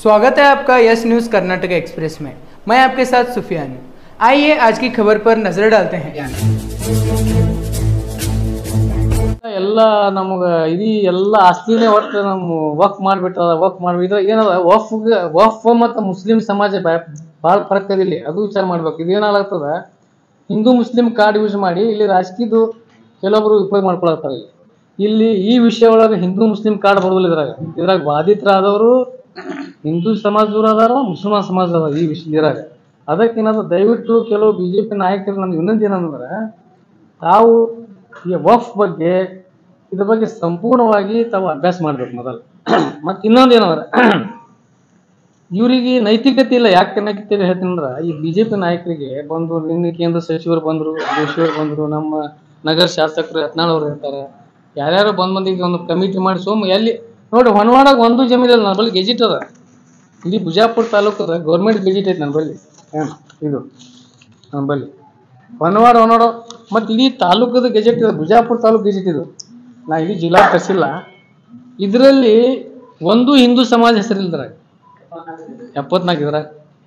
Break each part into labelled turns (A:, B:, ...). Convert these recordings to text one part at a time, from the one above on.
A: स्वागत है आपका यस न्यूज़ कर्नाटक एक्सप्रेस में मैं आपके साथ सुफियान हूं। आइए आज की खबर पर नजर डालते हैं
B: ಎಲ್ಲ ನಮ್ಗೆ ಇಡೀ ಎಲ್ಲ ಆಸ್ತಿನೇ ಒಟ್ಟು ನಮ್ಮ ವಕ್ ಮಾಡಿಬಿಟ್ಟದ ವಕ್ ಮಾಡಿಬಿಟ್ರೆ ಏನದ ವಫ್ ವಫ್ ಮತ್ತು ಮುಸ್ಲಿಂ ಸಮಾಜ ಭಾಳ ಫರಕ್ ಅದಿಲ್ಲಿ ಅದು ವಿಚಾರ ಮಾಡ್ಬೇಕು ಇದೇನಾಗ್ತದ ಹಿಂದೂ ಮುಸ್ಲಿಂ ಕಾರ್ಡ್ ಯೂಸ್ ಮಾಡಿ ಇಲ್ಲಿ ರಾಜಕೀಯದು ಕೆಲವೊಬ್ರು ಉಪಯೋಗ ಮಾಡ್ಕೊಳತ್ತಾರೆ ಇಲ್ಲಿ ಇಲ್ಲಿ ಈ ವಿಷಯ ಒಳಗೆ ಹಿಂದೂ ಮುಸ್ಲಿಂ ಕಾರ್ಡ್ ಬರೋದಿಲ್ಲ ಇದ್ರಾಗ ಇದ್ರಾಗ ಬಾಧಿತರಾದವರು ಹಿಂದೂ ಸಮಾಜದವ್ರು ಅದಾರ ಮುಸಲ್ಮಾನ್ ಸಮಾಜ ಅದಾರ ಈ ವಿಷಯ ಇದ್ರಾಗ ಅದಕ್ಕೇನಾದ್ರು ದಯವಿಟ್ಟು ಕೆಲವು ಬಿ ಜೆ ಪಿ ನಾಯಕರು ನಮ್ಗೆ ಇನ್ನೊಂದು ಏನಂದ್ರೆ ತಾವು ಈ ವಫ್ ಬಗ್ಗೆ ಇದ್ರ ಬಗ್ಗೆ ಸಂಪೂರ್ಣವಾಗಿ ತಾವು ಅಭ್ಯಾಸ ಮಾಡ್ಬೇಕು ಮೊದಲು ಮತ್ತು ಇನ್ನೊಂದು ಏನಂದ್ರೆ ಇವರಿಗೆ ನೈತಿಕತೆ ಇಲ್ಲ ಯಾಕೆ ನೈತಿಕತೆ ಇಲ್ಲ ಹೇಳ್ತೀನಿ ಅಂದ್ರೆ ಈ ಬಿ ಜೆ ಪಿ ನಾಯಕರಿಗೆ ಬಂದು ನಿನ್ನೆ ಕೇಂದ್ರ ಸಚಿವರು ಬಂದರು ಜೋಶಿಯವರು ಬಂದರು ನಮ್ಮ ನಗರ ಶಾಸಕರು ಯತ್ನಾಳ್ ಅವ್ರು ಇರ್ತಾರೆ ಯಾರ್ಯಾರು ಬಂದ್ ಮಂದಿಗೆ ಒಂದು ಕಮಿಟಿ ಮಾಡಿ ಸೋಮ ಎಲ್ಲಿ ನೋಡಿ ಹೊನವಾಡಾಗ ಒಂದು ಜಮೀನಿಲ್ಲ ನನ್ನ ಬಳಿ ಗೆಜಿಟ್ ಅದ ಇಡೀ ಬಿಜಾಪುರ ತಾಲೂಕದ ಗೌರ್ಮೆಂಟ್ ಗೆಜಿಟ್ ಐತೆ ನನ್ನ ಬಳಿ ಏನು ಇದು ನನ್ನ ಬಳಿ ಹೊನವಾಡ ಹೊನವಾಡ ಮತ್ತು ಇಡೀ ತಾಲೂಕದ ಗೆಜೆಟ್ ಇದೆ ಬಿಜಾಪುರ ತಾಲೂಕು ಗೆಜೆಟ್ ಇದು ನಾ ಇಡೀ ಜಿಲ್ಲಾ ಕಸಿಲ್ಲ ಇದರಲ್ಲಿ ಒಂದು ಹಿಂದೂ ಸಮಾಜ ಹೆಸರಿಲ್ದ್ರಾಗ ಎಪ್ಪತ್ನಾಲ್ಕು ಇದ್ರಾಗ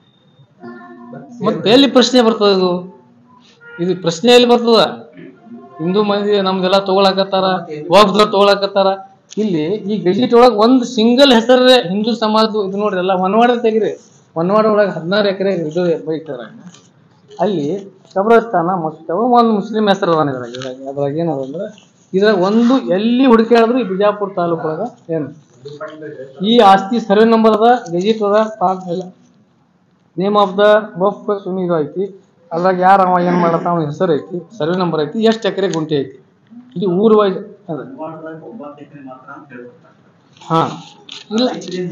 B: ಮತ್ತೆ ಎಲ್ಲಿ ಪ್ರಶ್ನೆ ಬರ್ತದ ಇದು ಇದು ಪ್ರಶ್ನೆ ಎಲ್ಲಿ ಬರ್ತದ ಹಿಂದೂ ಮಂದಿ ನಮ್ದೆಲ್ಲ ತಗೊಳಕತ್ತಾರ ವಾಗ್ದವ್ರು ತಗೊಳಕತ್ತಾರ ಇಲ್ಲಿ ಈ ಗೆಜೆಟ್ ಒಳಗೆ ಒಂದು ಸಿಂಗಲ್ ಹೆಸರೇ ಹಿಂದೂ ಸಮಾಜ ಇದು ನೋಡ್ರಿ ಎಲ್ಲ ಹೊನವಾಡ ತೆಗಿರಿ ಹೊನವಾಡ ಒಳಗೆ ಹದಿನಾರು ಎಕರೆ ಇದು ಬೈತಾರ ಅಲ್ಲಿ ಕಬ್ರಸ್ತಾನ ಮಸ್ತವ ಒಂದು ಮುಸ್ಲಿಂ ಹೆಸರು ಅದಾನ ಇದ್ರಾಗ ಇದ್ರಾಗ ಅದ್ರಾಗ ಏನದ ಅಂದ್ರೆ ಇದ್ರಾಗ ಒಂದು ಎಲ್ಲಿ ಹುಡುಕಾಡಿದ್ರು ಈ ಬಿಜಾಪುರ ತಾಲೂಕೊಳಗ ಏನು ಈ ಆಸ್ತಿ ಸರ್ವೆ ನಂಬರ್ ಅದ ಗೆಜಿಟ್ ಅದ ಪಾಕ್ ಎಲ್ಲ ನೇಮ್ ಆಫ್ ದ ಬಫ್ ಸುನಿ ಇದು ಐತಿ ಅದ್ರಾಗ ಯಾರು ಅವ ಏನು ಮಾಡತ್ತ ಅವನ ಹೆಸರು ಐತಿ ಸರ್ವೆ ನಂಬರ್ ಐತಿ ಎಷ್ಟು ಎಕರೆ ಗುಂಟೆ ಐತಿ ಇದು ಊರು ವೈಸ್ ಅದ ಹಾ ಇಲ್ಲ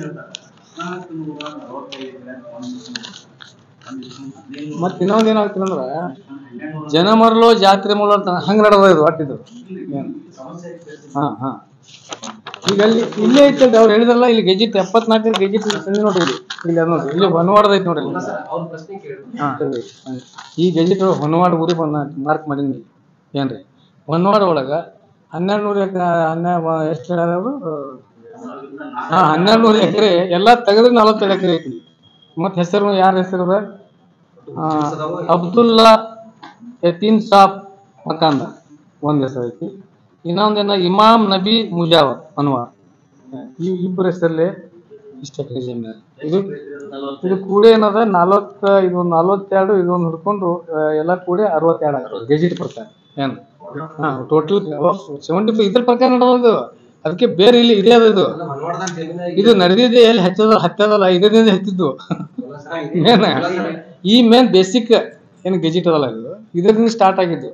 B: ಮತ್ತೆ ಇನ್ನೊಂದು ಏನಾಗ್ತದೆ ಅಂದ್ರೆ ಜನ ಮರಲೋ ಜಾತ್ರೆ ಮರಲೋ ಅಂತ ಹಂಗೆ ನಡೆದ ಇದು ಒಟ್ಟಿದು ಹಾ ಹಾ ಈಗ ಅಲ್ಲಿ ಇಲ್ಲೇ ಐತೆ ಅವ್ರು ಹೇಳಿದ್ರಲ್ಲ ಇಲ್ಲಿ ಗೆಜಿಟ್ ಎಪ್ಪತ್ನಾಲ್ಕು ಗೆಜಿಟ್ ತಂದಿ ನೋಡ್ರಿ ಇಲ್ಲಿ ಇಲ್ಲಿ ಅದ್ ನೋಡ್ರಿ ಇಲ್ಲಿ ಹೊನವಾಡದ ಐತಿ ನೋಡ್ರಿ ಇಲ್ಲಿ. ಹಾ ಸರಿ. ಈ ಗೆಜಿಟ್ ಹೊನವಾಡ ಊರಿಗೆ ಬಂದ ಮಾರ್ಕ್ ಮಾಡೀನಿ ಏನ್ರಿ ಹೊನವಾಡ ಒಳಗ ಹನ್ನೆರಡು ನೂರು ಎಕರೆ ಹನ್ನೆರಡು ಎಷ್ಟು ಹೇಳ್ಯಾರ ಹಾ ಹನ್ನೆರಡು ನೂರು ಎಕರೆ ಎಲ್ಲ ತೆಗೆದ್ರೆ ನಲವತ್ತೆರಡು ಎಕರೆ ಐತಿ ಮತ್ತೆ ಹೆಸರು ಯಾರ ಹೆಸರು ಅದ? ಆ, ಅಬ್ದುಲ್ಲಾ ಯತೀನ್ ಸಾಬ್ ಮಕಾಂದ ಒಂದ್ ಹೆಸರು ಐತಿ ಇನ್ನೊಂದೇನ ಇಮಾಮ್ ನಬಿ ಮುಜಾವರ್ ಅನ್ವಾರ್ ಈ ಇಬ್ಬರ ಹೆಸರಲ್ಲಿ ಇಷ್ಟ ಎಕರೆ ಜಮೀನು ಅದ. ಇದು ಇದು ಕೂಡಿ ಏನದ ನಲವತ್ತ ಇದೊಂದು ನಲವತ್ತೆರಡು ಇದೊಂದು ಹಿಡ್ಕೊಂಡು ಆ, ಎಲ್ಲ ಕೂಡಿ ಅರವತ್ತೆರಡು ಆಗ್ತದೆ ಗೆಜಿಟ್ ಪ್ರಕಾರ ಏನು ಹಾ ಟೋಟಲ್ ಸೆವೆಂಟಿ ಫೈವ್ ಇದ್ರ ಪ್ರಕಾರ ನಡೆದದು ಅದಕ್ಕೆ ಬೇರೆ ಇಲ್ಲಿ ಇದೇ ಅದ ಇದು ಇದು ನಡೆದಿದೆ ಎಲ್ಲಿ ಹಚ್ಚದ ಹತ್ತದಲ್ಲ ಇದರಿಂದ ಹತ್ತಿದ್ದು ಮೇನ್ ಈ ಮೇನ್ ಬೇಸಿಕ್ ಏನು ಗೆಜಿಟ್ ಅದಲ್ಲ ಇದು ಇದರಿಂದ ಸ್ಟಾರ್ಟ್ ಆಗಿದ್ದು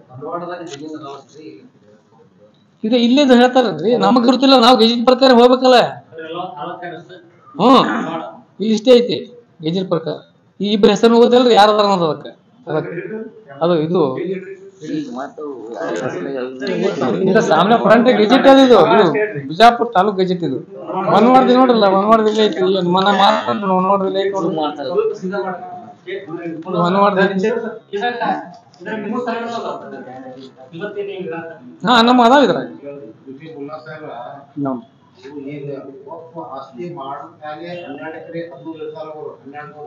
B: ಇದು ಇಲ್ಲಿಂದ ಹೇಳ್ತಾರಲ್ರಿ ನಮಗ್ ಗೊತ್ತಿಲ್ಲ ನಾವು ಗೆಜಿಟ್ ಪ್ರಕಾರ ಹೋಗ್ಬೇಕಲ್ಲ ಹ್ಮ್ ಇಲ್ಲಿ ಇಷ್ಟೇ ಐತಿ ಗೆಜಿಟ್ ಪ್ರಕಾರ ಈ ಇಬ್ಬರ ಹೆಸರು ಗೊತ್ತಿಲ್ಲ ಯಾರು ಅದಾರ ಅನ್ನೋದು ಅದಕ್ಕೆ ಅದಕ್ಕೆ ಅದು ಇದು ಇದು ಸಾಮಾನ್ಯ ಫ್ರಂಟ್ ಗೆಜೆಟ್ ಅದು ಇದು ಇದು ಬಿಜಾಪುರ ತಾಲೂಕ್ ಗೆಜೆಟ್ ಇದು ಒನ್ವಾರ್ದಿ ನೋಡ್ರಲ್ಲ ಒನ್ವಾರ್ದಲ್ಲಿ ಐತಿ ಇಲ್ಲಿ ಮನ ಮಾರ್ಕೊಂಡು ಒನ್ವಾರ್ದಲ್ಲಿ ಐತಿ ನೋಡಿ ಮಾಡ್ತಾರೆ ಒನ್ವಾರ್ದಿ ಐತಿ ಹಾ ನಮ್ಮ ಅದಾವ ಇದ್ರಾಗ ನಮ್
C: ಆಸ್ತಿ ಮಾಡಿದ್ಮ್ಯಾಗೆ ಹನ್ನೆರಡು ಎಕರೆ ಅದು ಇರ್ತಾರ ಅವರು ಹನ್ನೆರಡು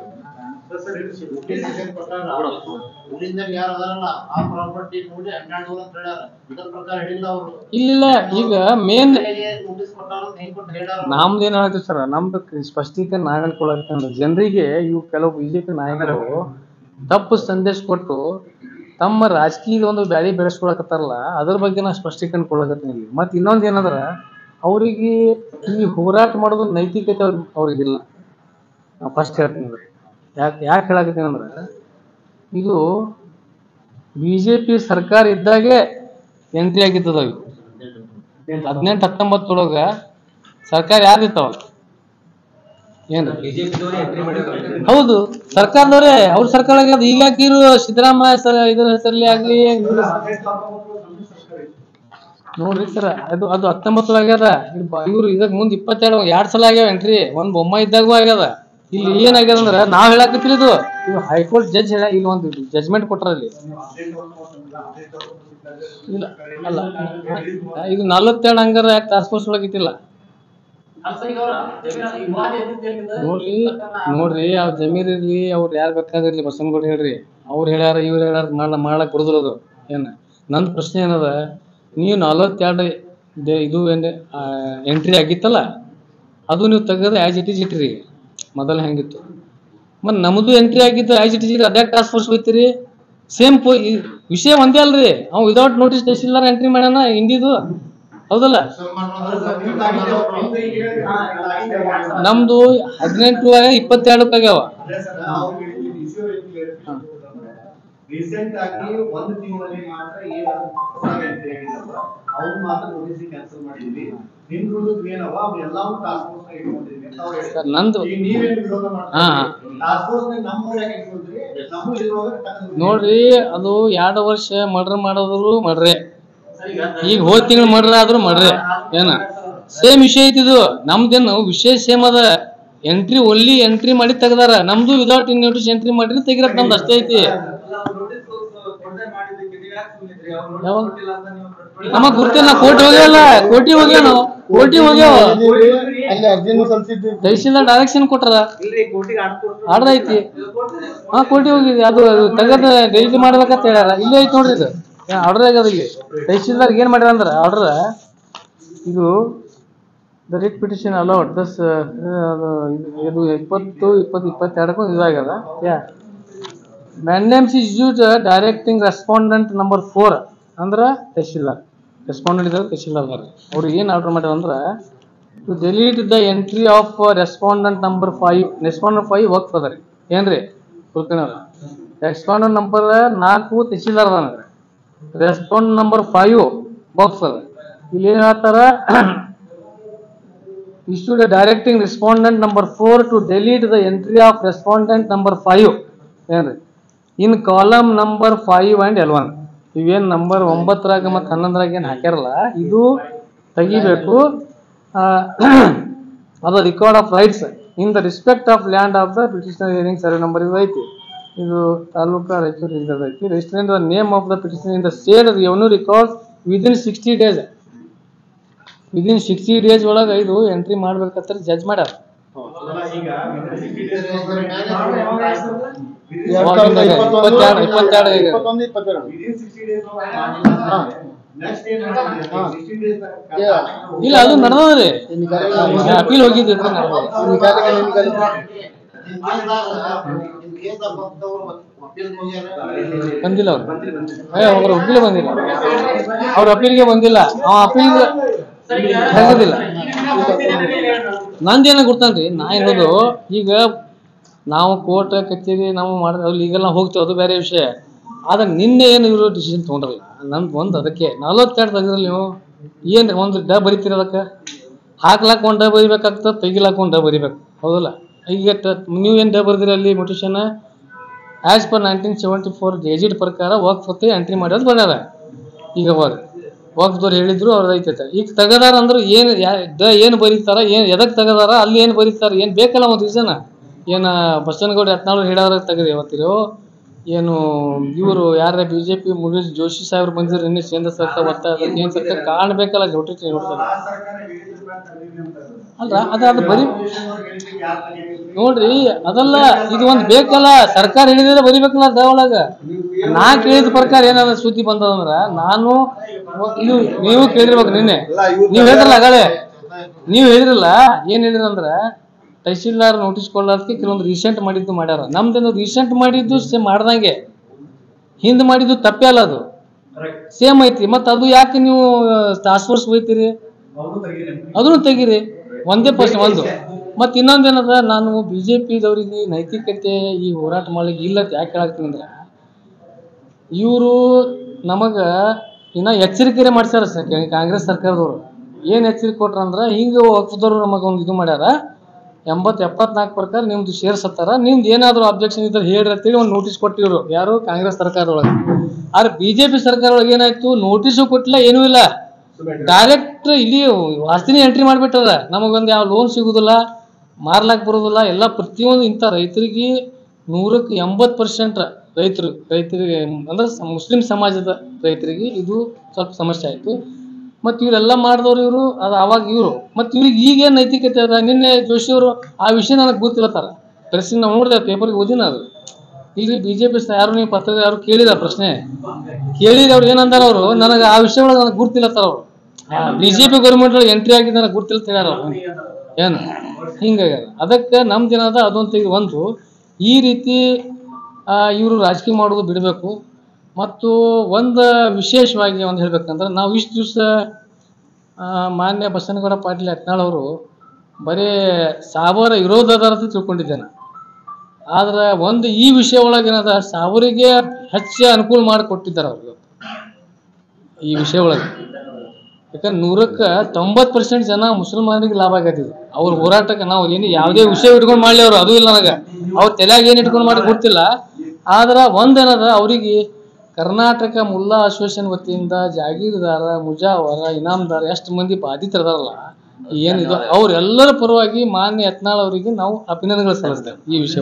C: ಊರಿಂದ ಯಾರು ಅದಾರಲ್ಲ ಆ ಪ್ರಾಪರ್ಟಿ ನೋಡಿ ಹನ್ನೆರಡು ನೂರ ಅಂತ ಹೇಳ್ಯಾರ ಇದರ ಪ್ರಕಾರ ಹೇಳಿಲ್ಲ ಅವರು
B: ಇಲ್ಲಿಲ್ಲ ಈಗ ಮೇನ್
C: ನೋಟಿಸ್ ಕೊಟ್ಟಾರ ಅಂತ ಹೆಂಗ್ ಕೊಟ್ಟು ಹೇಳ್ಯಾರ
B: ನಮ್ದು ಏನ್ ಹೇಳ್ತೀವಿ ಸರ್ ನಮ್ದು ಸ್ಪಷ್ಟೀಕರಣ ನಾಗಲ್ಕೊಳಕ್ಕೆ ಜನರಿಗೆ ಇವು ಕೆಲವು ಬಿಜೆಪಿ ನಾಯಕರು ತಪ್ಪು ಸಂದೇಶ ಕೊಟ್ಟು ತಮ್ಮ ರಾಜಕೀಯದ ಒಂದು ಬ್ಯಾಳಿ ಬೆಳೆಸ್ಕೊಳಕತ್ತಾರಲ್ಲ ಅದ್ರ ಬಗ್ಗೆ ನಾ ಸ್ಪಷ್ಟೀಕರಣ ಕೊಡಕತ್ತೀನಿ ಇಲ್ಲಿ ಮತ್ತೆ ಇನ್ನೊಂದು ಏನಂದ್ರ ಅವರಿಗೆ ಈ ಹೋರಾಟ ಮಾಡೋದು ನೈತಿಕತೆ ಅವ್ರಿಗೆ ಅವ್ರಿಗಿಲ್ಲ ನಾ ಫಸ್ಟ್ ಹೇಳ್ತೀನಿ ಯಾಕೆ ಯಾಕೆ ಹೇಳಕತ್ತೀನಿ ಅಂದ್ರೆ ಇದು ಬಿ ಜೆ ಪಿ ಸರ್ಕಾರ ಇದ್ದಾಗೆ ಎಂಟ್ರಿ ಆಗಿದ್ದದ ಇವು ಹದಿನೆಂಟು ಹತ್ತೊಂಬತ್ತರೊಳಗ ಸರ್ಕಾರ ಯಾರ್ದಿತ್ತವ ಏನ್ರಿ ಹೌದು ಸರ್ಕಾರದವ್ರೆ ಅವ್ರ ಸರ್ಕಾರ ಆಗ್ಯದ ಈಗ ಹಾಕಿರು ಸಿದ್ದರಾಮಯ್ಯ ಸರ್ ಇದ್ರ ಹೆಸರಲ್ಲಿ ಆಗ್ಲಿ ನೋಡ್ರಿ ಸರ್ ಅದು ಅದು ಹತ್ತೊಂಬತ್ತು ಆಗ್ಯದ ಇವ್ರು ಇದಕ್ ಮುಂದ್ ಇಪ್ಪತ್ತೆರಡು ಎರಡ್ ಸಲ ಆಗ್ಯಾವ ಎಂಟ್ರಿ ಒಂದ್ ಬೊಮ್ಮ ಇದ್ದಾಗೂ ಆಗ್ಯದ ಇಲ್ಲಿ ಏನಾಗ್ಯದ ಅಂದ್ರ ನಾವ್ ಹೇಳಕತ್ತಿಲ್ಲ ಇದು ಇದು ಹೈಕೋರ್ಟ್ ಜಡ್ಜ್ ಹೇಳ ಇಲ್ಲಿ ಒಂದು ಜಜ್ಮೆಂಟ್ ಕೊಟ್ರ ಇಲ್ಲಿ ಇಲ್ಲ ಅಲ್ಲ ಇದು ನಲವತ್ತೆರಡು ಹಂಗಾರ ಯಾಕೆ ಟಾಸ್ಕ್ ಫೋರ್ಸ್ ಒಳಗಿತ್ತಿಲ್ಲ ನೋಡ್ರಿ ನೋಡ್ರಿ ಆ ಜಮೀರ್ ಇರ್ಲಿ ಅವ್ರು ಯಾರು ಬೇಕಾದಿರ್ಲಿ ಬಸವನಗೌಡ ಹೇಳ್ರಿ ಅವ್ರು ಹೇಳ್ಯಾರ ಇವ್ರು ಹೇಳ್ಯಾರ ಮಾಡ ಮಾಡಕ್ ಬರುದಿಲ್ಲ ಅದು ಏನ ನಂದು ಪ್ರಶ್ನೆ ಏನದ ನೀವು ನಲವತ್ತೆರಡು ದೇ ಇದು ಏನು ಎಂಟ್ರಿ ಆಗಿತ್ತಲ್ಲ ಅದು ನೀವು ತೆಗೆದು ಆ್ಯಸ್ ಇಟ್ ಈಸ್ ಇಟ್ರಿ ಮೊದಲು ಹೆಂಗಿತ್ತು ಮತ್ತು ನಮ್ಮದು ಎಂಟ್ರಿ ಆಗಿತ್ತು ಆ್ಯಸ್ ಇಟ್ ಈಸ್ ಇಟ್ರಿ ಅದ್ಯಾಕೆ ಟಾಸ್ಕ್ ಫೋರ್ಸ್ ಹೋಯ್ತಿರಿ ಸೇಮ್ ಪೋ ಈ ವಿಷಯ ಒಂದೇ ಅಲ್ರಿ ಅವ್ನು ವಿದೌಟ್ ನೋಟಿಸ್ ತಹಸೀಲ್ದಾರ್ ಎಂಟ್ರಿ ಮಾಡ್ಯಾನ ಹಿಂದಿದು ಹೌದಲ್ಲ ನಮ್ದು ಹದಿನೆಂಟು ಇಪ್ಪತ್ತೆರಡಕ್ಕೆ ಆಗ್ಯಾವ
D: ರೀಸೆಂಟ್ ಆಗಿ ಒಂದು ತಿಂಗಳಲ್ಲಿ ಮಾತ್ರ ಏನಾದ್ರು ಹೊಸ ಎಂಟ್ರಿ ಆಗಿದಲ್ಲ ಅವ್ರು ಮಾತ್ರ ನೋಟಿಸ್ ಕ್ಯಾನ್ಸಲ್ ಮಾಡಿದ್ವಿ ನಿಮ್ ಉಳಿದ್ ಏನವ ಅವ್ರೆಲ್ಲವೂ ಟಾಸ್ಕ್ ಫೋರ್ಸ್ ಇಟ್ಕೊಂಡಿದ್ವಿ ಅಂತ ಅವ್ರು
B: ಸರ್ ನಂದು
D: ಈಗ ನೀವೇನು ವಿರೋಧ
B: ಹಾ,
D: ಮಾಡ್ತೀರಿ ಟಾಸ್ಕ್ ಫೋರ್ಸ್ ನಮ್ಮ ಯಾಕೆ ಇಟ್ಕೊಂಡ್ರಿ ನಮ್ಮ ಇರುವಾಗ ತಗೊಂಡ್ವಿ.
B: ನೋಡ್ರಿ ಅದು ಎರಡು ವರ್ಷ ಮರ್ಡರ್ ಮಾಡೋದ್ರು ಮಡ್ರೆ ಈಗ ಹೋದ್ ತಿಂಗಳು ಮರ್ಡರ್ ಆದ್ರೂ ಮಡ್ರೆ ಏನ ಸೇಮ್ ವಿಷಯ ಐತಿ ಇದು ನಮ್ದೇನು ವಿಷಯ ಸೇಮ್ ಅದ ಎಂಟ್ರಿ ಒಲ್ಲಿ ಎಂಟ್ರಿ ಮಾಡಿ ತೆಗ್ದಾರ ನಮ್ದು ವಿದೌಟ್ ಇನ್ ನೋಟಿಸ್ ಎಂಟ್ರಿ ಮಾಡಿದ್ರೆ ತೆಗಿರತ್ ನಮ್ದು ಅಷ್ಟೇ ಐತಿ ಯಾವಾಗ ನಮಗ್ ಗುರ್ತಿಲ್ಲ ಕೋಟಿ ಹೋಗ್ಯಾವಲ್ಲ ಕೋಟಿ ಹೋಗ್ಯಾವ ನಾವು ಕೋಟಿ ಹೋಗ್ಯಾವ
D: ಅಲ್ಲಿ ಅರ್ಜಿನೂ ಸಲ್ಲಿಸಿದ್ವಿ
B: ತಹಸೀಲ್ದಾರ್ ಡೈರೆಕ್ಷನ್ ಕೊಟ್ಟಾರ ಆರ್ಡರ್ ಐತಿ ಹಾ ಕೋಟಿ ಹೋಗಿದೆ ಅದು ತೆಗದ ಡೆಲಿವರಿ ಮಾಡ್ಬೇಕಂತ ಹೇಳ್ಯಾರ ಇಲ್ಲೇ ಐತಿ ನೋಡ್ರಿ ಇದು ಆರ್ಡರ್ ಆಗ್ಯದ ಇಲ್ಲಿ ತಹಸೀಲ್ದಾರ್ ಏನ್ ಮಾಡ್ಯಾರ ಅಂದ್ರ ಆರ್ಡರ್ ಇದು the writ petition allowed thus ಇದು ಇಪ್ಪತ್ತು ಇಪ್ಪತ್ತು ಇಪ್ಪತ್ತೆರಡಕ್ಕೂ ಇದಾಗ್ಯದ a mandamus is issued directing respondent number four ಅಂದ್ರೆ ತಹಶೀಲ್ದಾರ್ ರೆಸ್ಪಾಂಡೆಂಟ್ ಇದ್ದಾರೆ ತಹಶೀಲ್ದಾರ್ ಅವ್ರು ಏನು ಆರ್ಡರ್ ಮಾಡ್ಯಾರ ಅಂದ್ರೆ to delete the entry of respondent number five respondent five work ಅದ ರೀ ಏನ್ರಿ ಕುಲ್ಕರ್ಣಿಯವ್ರ ರೆಸ್ಪಾಂಡೆಂಟ್ ನಂಬರ್ ನಾಲ್ಕು ತಹಶೀಲ್ದಾರ್ ಅದಾನ ರೆಸ್ಪಾಂಡ್ ನಂಬರ್ ಫೈವ್ ಬಾಕ್ಸ್ ಅದ ಇಲ್ಲಿ ಏನು ಹೇಳ್ತಾರ issued a directing respondent number four to delete the entry of respondent number five ಏನ್ರಿ in column number five and L one ಇವೇನ್ ನಂಬರ್ ಒಂಬತ್ತರಾಗ ಮತ್ತು ಹನ್ನೊಂದರಾಗ ಏನು ಹಾಕ್ಯಾರಲ್ಲ ಇದು ತೆಗಿಬೇಕು ಆ, ಅದು record of rights in the respect of land of the petitioner hearing survey number ಇದು ಐತಿ ಇದು ತಾಲೂಕಾ ರಾಯಚೂರು ಇದ್ರದ್ದು ಐತಿ register the name of the petitioner in the state revenue record within sixty days within sixty days ಒಳಗೆ ಇದು entry ಮಾಡ್ಬೇಕಂತ judge ಮಾಡ್ಯಾರ ಇಪ್ಪತ್ತೆರಡು ಇಪ್ಪತ್ತೆರಡು ಈಗ.
D: ಇಪ್ಪತ್ತೊಂದು ಇಪ್ಪತ್ತೆರಡು ನೆಕ್ಸ್ಟ್ ಏನ್ ಸಿಕ್ಸ್ಟಿ ಡೇಸ್
B: ಇಲ್ಲ ಅದು ನಡೆದದ್ರಿ ಅಪೀಲ್ ಹೋಗಿದ್ದು ಇದ್ರ ನಡೆದದ. ಬಂದಿಲ್ಲ ಅವ್ರು ಏ ಅವ್ರ ವಕೀಲ ಬಂದಿಲ್ಲ ಅವ್ರ ಅಪೀಲ್ಗೆ ಬಂದಿಲ್ಲ ಅವ ಅಪೀಲ್ಗೆ ತೆಗೆದಿಲ್ಲ ನಂದೇನ ಗೊತ್ತನ್ರಿ ನಾ ಹೇಳೋದು ಈಗ ನಾವು ಕೋರ್ಟ್ ಕಚೇರಿ ನಾವು ಮಾಡಿದ್ರೆ ಅಲ್ಲಿ ಈಗೆಲ್ಲ ಹೋಗ್ತೇವೆ ಅದು ಬೇರೆ ವಿಷಯ ಆದ್ರೆ ನಿನ್ನೆ ಏನು ಇವರು ಡಿಸಿಷನ್ ತೊಗೊಂಡ್ರಲ್ಲ ನಂದು ಒಂದು ಅದಕ್ಕೆ ನಲವತ್ತೆರಡು ತೆಗೆದ್ರಲ್ಲ ನೀವು ಏನು ಒಂದು ಡ ಬರಿತೀರಿ ಅದಕ್ಕೆ ಹಾಕ್ಲಾಕ ಒಂದು ಡ ಬರಿಬೇಕಾಗ್ತದೆ ತೆಗಿಲಾಕ ಒಂದು ಡ ಬರಿಬೇಕು ಹೌದಲ್ಲ ಈಗ ಟ- ನೀವು ಏನು ಡ ಬರ್ದಿರಿ ಅಲ್ಲಿ ಮೊಟಿಷನ್ as per nineteen seventy four gazette ಪ್ರಕಾರ ವರ್ಕ್ ಹೊತ್ತೆ ಎಂಟ್ರಿ ಮಾಡೋದು ಬರ್ಯಾರ ಈಗ ಅವಾಗ ವರ್ಕ್ದವ್ರು ಹೇಳಿದ್ರು ಅವ್ರದ್ದು ಐತೈತೆ ಈಗ ತೆಗದಾರ ಅಂದ್ರೆ ಏನು ದ ಏನು ಬರೀತಾರ ಏನು ಎದಕ್ಕೆ ತೆಗದಾರ ಅಲ್ಲಿ ಏನು ಬರೀತಾರ ಏನು ಬೇಕಲ್ಲ ಒಂದು ರೀಸನ್ ಏನು ಬಸವನಗೌಡ ಯತ್ನಾಳ್ ಹೇಳ್ಯಾರ ತೆಗೆದು ಯಾವತ್ತಿರೋ ಏನು ಇವರು ಯಾರ B J P Murugesh Joshi ಸಾಹೇಬ್ರು ಬಂದಿದ್ರು ನಿನ್ನೆ ಕೇಂದ್ರ ಸರ್ಕಾರ ಒತ್ತ ಅದಕ್ಕೆ ಏನು ಸರ್ಕಾರ ಕಾರಣ ಬೇಕಲ್ಲ ನೋಟಿಸ್ ನೋಡ್ತಾರೆ ಅಲ್ಲ ಅದು ಅದು ಬರೀ ನೋಡ್ರಿ ಅದಲ್ಲ ಇದು ಒಂದು ಬೇಕಲ್ಲ ಸರ್ಕಾರ ಹೇಳಿದ್ರೆ ಬರಿಬೇಕಲ್ಲ ಅದ ಒಳಗ ನಾ ಕೇಳಿದ ಪ್ರಕಾರ ಏನಾದ ಸುದ್ದಿ ಬಂದದಂದ್ರ ನಾನು ಇದು ನೀವು ಕೇಳಿರ್ಬೇಕು ನಿನ್ನೆ ನೀವು ಹೇಳಿದ್ರಲ್ಲ ಅಗಳೇ ನೀವು ಹೇಳಿದ್ರಲ್ಲ ಏನ್ ಹೇಳಿದ್ರಂದ್ರ ತಹಶೀಲ್ದಾರ್ ನೋಟಿಸ್ ಕೊಡೋದಕ್ಕೆ ಕೆಲವೊಂದು ರೀಸೆಂಟ್ ಮಾಡಿದ್ದು ಮಾಡ್ಯಾರ ನಮ್ದೇನು ರೀಸೆಂಟ್ ಮಾಡಿದ್ದು ಸೇಮ್ ಮಾಡ್ದಂಗೆ ಹಿಂದ್ ಮಾಡಿದ್ದು ತಪ್ಪೇ ಅಲ್ಲ ಅದು ಸೇಮ್ ಐತಿ ಮತ್ತ ಅದು ಯಾಕೆ ನೀವು ಟಾಸ್ಕ್ ಫೋರ್ಸ್ ಹೋಯ್ತೀರಿ ಅದನ್ನು ತೆಗೀರಿ ಒಂದೇ ಪ್ರಶ್ನೆ ಒಂದು ಮತ್ತೆ ಇನ್ನೊಂದೇನದ ನಾನು ಬಿ ಜೆ ಪಿದವರಿಗೆ ನೈತಿಕತೆ ಈ ಹೋರಾಟ ಮಾಡ್ಲಿಕ್ಕೆ ಇಲ್ಲ ಅಂತ ಯಾಕೆ ಹೇಳಾಕ್ತೀನಿ ಅಂದ್ರೆ ಇವರು ನಮಗ ಇನ್ನ ಎಚ್ಚರಿಕೆ ಮಾಡ್ಸ್ಯಾರ ಸ- ಕಾಂಗ್ರೆಸ್ ಸರ್ಕಾರದವರು ಏನು ಎಚ್ಚರಿಕೆ ಕೊಟ್ರ ಅಂದ್ರೆ ಹಿಂಗೆ ವಕ್ಫದವರು ನಮಗೆ ಒಂದು ಇದು ಮಾಡ್ಯಾರ ಎಂಬತ್ತು ಎಪ್ಪತ್ನಾಲ್ಕು ಪ್ರಕಾರ ನಿಮ್ದು ಶೇರ್ಸ್ ಹತ್ತಾರ ನಿಮ್ದು ಏನಾದರೂ ಅಬ್ಜೆಕ್ಷನ್ ಇದ್ರೆ ಹೇಳ್ರಿ ಅಂತೇಳಿ ಒಂದು ನೋಟಿಸ್ ಕೊಟ್ಟಿದ್ರು ಯಾರು ಕಾಂಗ್ರೆಸ್ ಸರ್ಕಾರದೊಳಗೆ ಆದ್ರೆ ಬಿ ಜೆ ಪಿ ಸರ್ಕಾರದೊಳಗೆ ಏನಾಯ್ತು ನೋಟಿಸು ಕೊಟ್ಟಿಲ್ಲ ಏನೂ ಇಲ್ಲ ಡೈರೆಕ್ಟ್ ಇಲ್ಲಿ ವಾಸ್ತಿನಿ ಎಂಟ್ರಿ ಮಾಡಿಬಿಟ್ಟದ ನಮಗೊಂದು ಯಾವ ಲೋನ್ ಸಿಗುದಿಲ್ಲ ಮಾರ್ಲಾಕ್ ಬರೋದಿಲ್ಲ ಎಲ್ಲ ಪ್ರತಿಯೊಂದು ಇಂಥ ರೈತರಿಗೆ ನೂರಕ್ಕೆ ಎಂಬತ್ತು ಪರ್ಸೆಂಟ್ ರೈತರು ರೈತರಿಗೆ ಅಂದ್ರೆ ಸ- ಮುಸ್ಲಿಂ ಸಮಾಜದ ರೈತರಿಗೆ ಇದು ಸ್ವಲ್ಪ ಸಮಸ್ಯೆ ಆಯಿತು ಮತ್ತು ಇವರೆಲ್ಲ ಮಾಡಿದವ್ರು ಇವರು ಅದು ಅವಾಗ ಇವರು ಮತ್ತು ಇವ್ರಿಗೆ ಈಗೇನು ನೈತಿಕತೆ ಅದ ನಿನ್ನೆ ಜೋಶಿ ಅವರು ಆ ವಿಷಯ ನನಗೆ ಗೊತ್ತಿಲ್ಲತ್ತಾರ ಪ್ರೆಸ್ಸಿನ ನಾವು ನೋಡಿದೆ ಪೇಪರ್ಗೆ ಓದಿನ ಅದು ಇಲ್ಲಿ ಬಿ ಜೆ ಪಿ ಯಾರು ನೀವು ಪತ್ರದ ಯಾರು ಕೇಳಿದ ಪ್ರಶ್ನೆ ಕೇಳಿದ ಅವ್ರು ಏನಂದಾರ ಅವರು ನನಗೆ ಆ ವಿಷಯ ಒಳಗೆ ನನಗೆ ಗುರ್ತಿಲ್ಲತ್ತಾರ ಅವರು ಬಿ ಜೆ ಪಿ ಗೌರ್ಮೆಂಟ್ ಒಳಗೆ ಎಂಟ್ರಿ ಆಗಿ ನನಗೆ ಗುರ್ತಿಲ್ಲ ಅಂತ ಹೇಳ್ಯಾರ ಅವ್ರು ಏನು ಹಿಂಗಾಗ್ಯದ ಅದಕ್ಕೆ ನಮ್ಮ ದಿನ ಅದ ಅದೊಂದು ತೆಗೆದು ಒಂದು ಈ ರೀತಿ ಇವರು ರಾಜಕೀಯ ಮಾಡೋದು ಬಿಡಬೇಕು ಮತ್ತು ಒಂದು ವಿಶೇಷವಾಗಿ ಒಂದು ಹೇಳ್ಬೇಕಂದ್ರೆ ನಾವು ಇಷ್ಟು ದಿವಸ ಮಾನ್ಯ ಬಸನಗೌಡ ಪಾಟೀಲ್ ಯತ್ನಾಳ್ ಅವರು ಬರೀ ಸಾವರ ವಿರೋಧ ಅದಾರ ಅಂತ ತಿಳ್ಕೊಂಡಿದ್ದೆ ನಾನು ಆದ್ರೆ ಒಂದು ಈ ವಿಷಯ ಒಳಗೆ ಏನದ ಸಾವರಿಗೆ ಹೆಚ್ಚು ಅನುಕೂಲ ಮಾಡಿ ಕೊಟ್ಟಿದ್ದಾರೆ ಅವ್ರಿಗೆ ಈ ವಿಷಯ ಒಳಗೆ ಯಾಕಂದ್ರೆ ನೂರಕ್ಕೆ ತೊಂಬತ್ತು ಪರ್ಸೆಂಟ್ ಜನ ಮುಸಲ್ಮಾನರಿಗೆ ಲಾಭ ಆಗತ್ತಿದ್ರು ಅವ್ರ ಹೋರಾಟಕ್ಕೆ ನಾವು ಏನು ಯಾವುದೇ ವಿಷಯ ಇಟ್ಕೊಂಡು ಮಾಡಲಿ ಅವರು ಅದು ಇಲ್ಲ ನನಗೆ ಅವ್ರ ತಲೆಯಾಗ ಏನು ಇಟ್ಕೊಂಡು ಮಾಡಿ ಗೊತ್ತಿಲ್ಲ ಆದ್ರೆ ಒಂದೇನದ ಅವರಿಗೆ ಕರ್ನಾಟಕ ಮುಲ್ಲಾ ಅಸೋಸಿಯೇಷನ್ ವತಿಯಿಂದ ಜಾಗೀರ್ದಾರ ಮುಜಾವರ ಇನಾಮ್ದಾರ ಎಷ್ಟು ಮಂದಿ ಬಾಧಿತರದಾರಲ್ಲ ಏನಿದು ಅವ್ರೆಲ್ಲರ ಪರವಾಗಿ ಮಾನ್ಯ ಯತ್ನಾಳ್ ಅವರಿಗೆ ನಾವು ಅಭಿನಂದನೆಗಳು ಸಲ್ಲಿಸ್ತೇವೆ ಈ ವಿಷಯ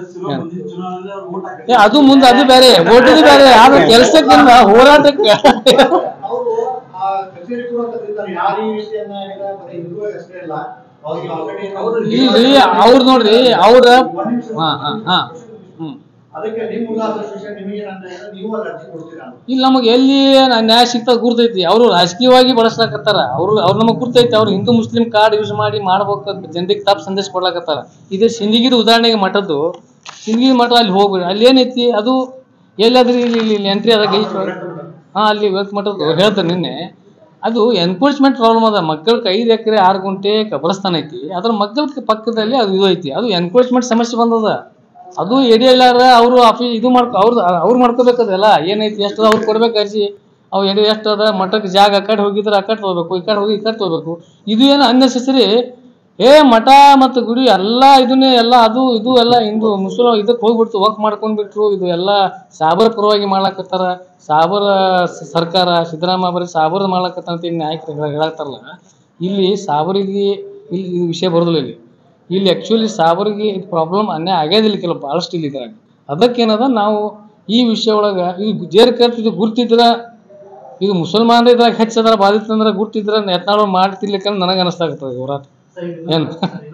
B: ಏ ಅದು ಮುಂದೆ ಅದು ಬೇರೆ ಓಟದು ಬೇರೆ ಆದ್ರೆ ಕೆಲಸಕ್ಕಿಂತ ಹೋರಾಟಕ್ಕೆ
D: ಅವರು ಆ ಕಚೇರಿ ಕೂಡ ಕರೀತಾರೆ ಯಾರು ಈ ರೀತಿಯನ್ನ ಈಗ ಬರೀ ಹಿಂದೂಗಳಿಗೆ ಅಷ್ಟೇ ಅಲ್ಲ ಅವ್ರಿಗೆ already
B: ಇಲ್ರಿ ಅವ್ರು ನೋಡ್ರಿ ಅವ್ರ ಹಾ ಹಾ ಹಾ ಹ್ಮ್
D: ಅದಕ್ಕೆ ನಿಮ್ಮ ಮುಲ್ಲಾ ಅಸೋಸಿಯೇಷನ್ ನಿಮಗೆ ನನ್ನ ನೀವು ಅಲ್ಲಿ ಅರ್ಜಿ ಕೊಡ್ತೀರಾ
B: ಇಲ್ಲಿ ನಮಗೆ ಎಲ್ಲಿ ನ- ನ್ಯಾಯ ಸಿಗ್ತದ ಗುರ್ತೈತಿ ಅವರು ರಾಜಕೀಯವಾಗಿ ಬಳಸ್ಲಾಕತ್ತಾರ ಅವ್ರು ಅವ್ರು ನಮಗೆ ಗುರ್ತೈತಿ ಅವ್ರು ಹಿಂದೂ ಮುಸ್ಲಿಂ ಕಾರ್ಡ್ ಯೂಸ್ ಮಾಡಿ ಮಾಡ್ಬೇಕು ಜನರಿಗೆ ತಪ್ಪು ಸಂದೇಶ ಕೊಡ್ಲಾಕತ್ತಾರ ಇದೇ ಸಿಂದಗಿದ ಉದಾಹರಣೆಗೆ ಮಠದ್ದು ಸಿಂದಗಿ ಮಠ ಅಲ್ಲಿ ಹೋಗ್ಬಿಡಿ ಅಲ್ಲಿ ಏನೈತಿ ಅದು ಎಲ್ಲಾದ್ರೂ ಇಲ್ಲಿ ಇಲ್ಲಿ ಎಂಟ್ರಿ ಅದ ಗೈಟ್ ಹಾ ಅಲ್ಲಿ ವೇತ್ ಮಠದ್ದು ಹೇಳ್ತಾರೆ ನಿನ್ನೆ ಅದು ಎನ್ಕ್ರೋಚ್ಮೆಂಟ್ ಪ್ರಾಬ್ಲಮ್ ಅದ ಮಕ್ಕಳಿಗೆ ಐದು ಎಕರೆ ಆರು ಗುಂಟೆ ಕಬರಸ್ಥಾನ ಐತಿ ಅದ್ರ ಮಕ್ಕಳ ಪಕ್ಕದಲ್ಲಿ ಅದು ಇದು ಐತಿ ಅದು ಎನ್ಕ್ರೋಚ್ಮೆಂಟ್ ಸಮಸ್ಯೆ ಬಂದದ ಅದು ಎಡಿ ಎಲ್ಲಾರ ಅವರು ಆಫೀಸ್ ಇದು ಮಾಡ್ಕೊ ಅವ್ರದ್ದು ಅವ್ರು ಮಾಡ್ಕೋಬೇಕದೆಲ್ಲ ಏನೈತಿ ಎಷ್ಟು ಅವ್ರು ಕೊಡ್ಬೇಕು ಅರ್ಜಿ ಅವು ಎಡಿ ಎಷ್ಟು ಅದ ಮಠಕ್ಕೆ ಜಾಗ ಆ ಕಡೆ ಹೋಗಿದ್ರೆ ಆ ಕಡೆ ತೊಗೋಬೇಕು ಈ ಕಡೆ ಹೋಗಿ ಈ ಕಡೆ ತೊಗೋಬೇಕು ಇದು ಏನು ಅನ್ನೆಸೆಸರಿ ಏ ಮಠ ಮತ್ತು ಗುಡಿ ಎಲ್ಲ ಇದನ್ನೇ ಎಲ್ಲ ಅದು ಇದು ಎಲ್ಲ ಹಿಂದೂ ಮುಸ್ಲಿಂ ಇದಕ್ಕೆ ಹೋಗ್ಬಿಡ್ತು ವರ್ಕ್ ಮಾಡ್ಕೊಂಡ್ಬಿಟ್ರು ಇದು ಎಲ್ಲ ಸಾಬರ ಪರವಾಗಿ ಮಾಡ್ಲಾಕತ್ತಾರ ಸಾಬರ ಸ- ಸರ್ಕಾರ ಸಿದ್ದರಾಮಯ್ಯ ಬರೀ ಸಾಬರ ಮಾಡ್ಲಾಕತ್ತಾರ ಅಂತ ಇಲ್ಲಿ ನಾಯಕರು ಹೇಳ- ಹೇಳತ್ತಾರಲ್ಲ ಇಲ್ಲಿ ಸಾಬರಿಗೆ ಇಲ್ಲಿ ಇದು ವಿಷಯ ಬರೋದಿಲ್ಲ ಇಲ್ಲಿ ಇಲ್ಲಿ ಆ್ಯಕ್ಚುಲಿ ಸಾಬರಿಗೆ ಇದು ಪ್ರಾಬ್ಲಮ್ ಅನ್ಯಾಯ ಆಗ್ಯದಿಲ್ಲ ಕೆಲವು ಭಾಳಷ್ಟು ಇಲ್ಲಿ ಇದ್ರಾಗ ಅದಕ್ಕೇನದ ನಾವು ಈ ವಿಷಯ ಒಳಗೆ ಇದು ಜೇರ್ ಕರ್ತ ಇದು ಗುರ್ತಿದ್ರ ಇದು ಮುಸಲ್ಮಾನರ ಇದ್ರಾಗ ಹೆಚ್ಚದರ ಬಾಧಿತಂದ್ರೆ ಗುರ್ತಿದ್ರ ಯತ್ನಾಳು ಮಾಡ್ತಿರ್ಲಿಕ್ಕೆ ನನಗೆ ಅನಿಸ್ತಾಗತ್ತದ ಹೋರಾಟ ಏನು